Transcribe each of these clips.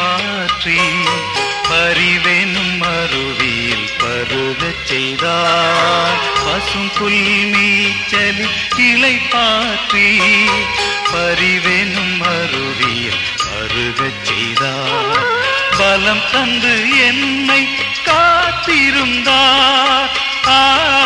பாற்றி பரிவெனும் அருவியில் பருகச் செய்தார் பசும் புல் நீச்சலி கிளை பாற்றி பரிவெனும் அருவியில் பருகச் செய்தார் பலம் தந்து என்னை காத்திருந்தார் ஆ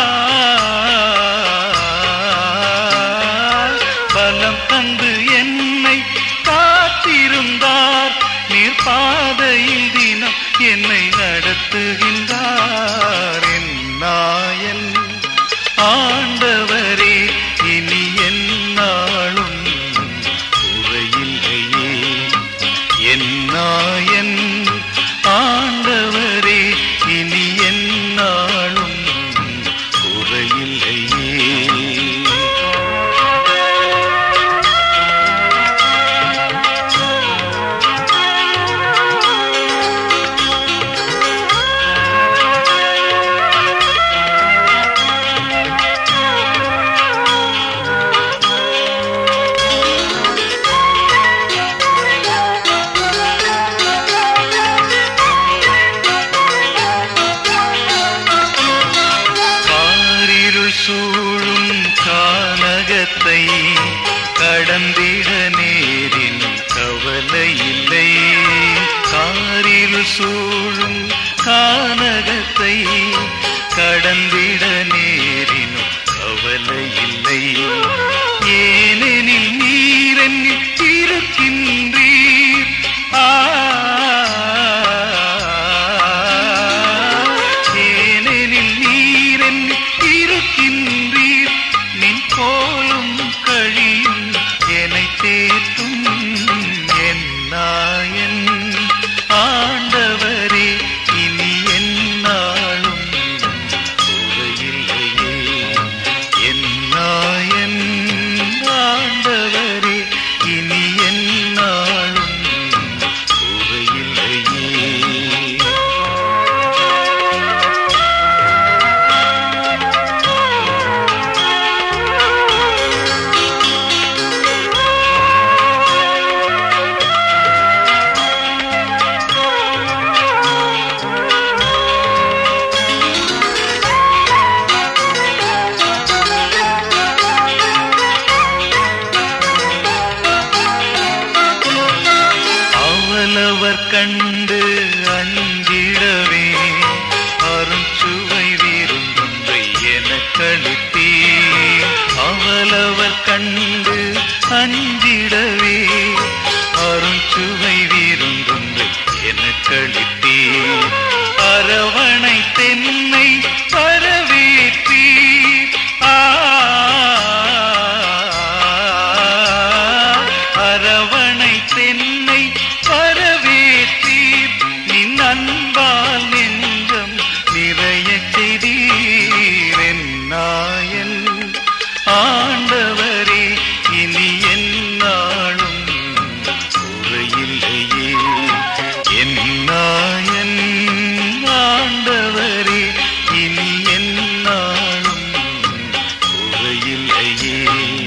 பலம் தந்து என்னை காத்திருந்தார் நீர் பாதையில் தினம் என்னை நடத்துகின்றார் என் நாயன் ஆண்டவரே இனி என்னாலும் குறையில்லையே என் நாயன் ஆண்டவரே இனி என்னாலும் குறையில்லையே காரிருள் சூழும் கானகத்தை கடந்திட நேரினும் கவலை இல்லை காரிருள் சூழும் கானகத்தை கடந்திட நேரினும் கவலை இல்லை ஏனெனில் நீரென்னில் இருக்கின்றீர் ஆ ஏனெனில் நீரென் இருக்கின்றீர் நின் கோலும் கழியும் என்னை தேற்றும் என் நாயன் ஆண்டவரே இனி என்னாலும் குறையில்லையே என் நாயன் ஆண்டவரே இனி என்னாலும் குறையில்லையே அவலவர் கண்டு அஞ்சிடவே அருஞ்சுவை விருந்தொன்றை எனக்களித்தே அவலவர் கண்டு அஞ்சிடவே அருஞ்சுவை விருந்தொன்றை எனக்களித்தே அரவணை தென்னை பரவேற்றி ஆ அரவணை தென்னை பரவேற்றி நின் அன்பால் நெஞ்சம் நிறைய செய்தீர் என் நாயன் ஆண்டவரே இனி என்னாலும் குறையில்லையே என் நாயன் ஆண்டவரே இனி என்னாலும் குறையில்லையே